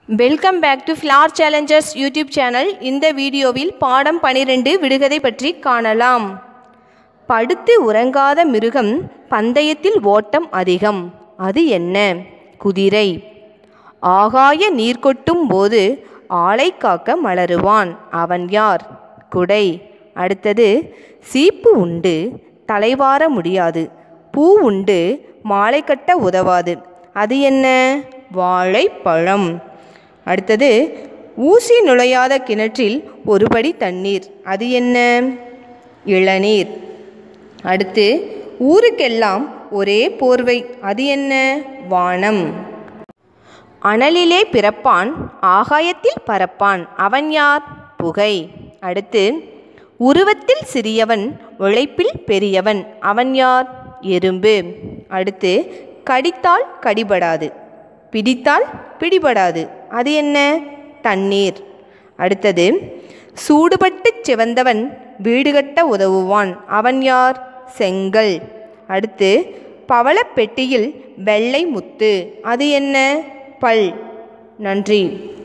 welcome back to flair challengers YouTube channel இந்த வீடியோவில் பாடம் பனிரெண்டு விடுகதை பற்றி காணலாம் படுத்து உறங்காத மிருகம் பந்தயத்தில் ஓட்டம் அதிகம் அது என்ன குதிரை ஆகாய நீர் கொட்டும் போது ஆளை காக்க மலருவான் அவன் யார் குடை அடுத்தது சீப்பு உண்டு தலைவார முடியாது பூ உண்டு மாலை கட்ட உதவாது அது என்ன வாழைப்பழம் அடுத்தது ஊசி நுழையாத கிணற்றில் ஒருபடி தண்ணீர் அது என்ன இளநீர் அடுத்து ஊருக்கெல்லாம் ஒரே போர்வை அது என்ன வானம் அனலிலே பிறப்பான் ஆகாயத்தில் பறப்பான் அவன் யார் புகை அடுத்து உருவத்தில் சிறியவன் உழைப்பில் பெரியவன் அவன் யார் எறும்பு அடுத்து கடித்தால் கடிபடாது பிடித்தால் பிடிபடாது அது என்ன தண்ணீர் அடுத்தது சூடுபட்டு சிவந்தவன் வீடு கட்ட உதவுவான் அவன் யார் செங்கல் அடுத்து பவளப்பெட்டியில் வெள்ளை முத்து அது என்ன பல் நன்றி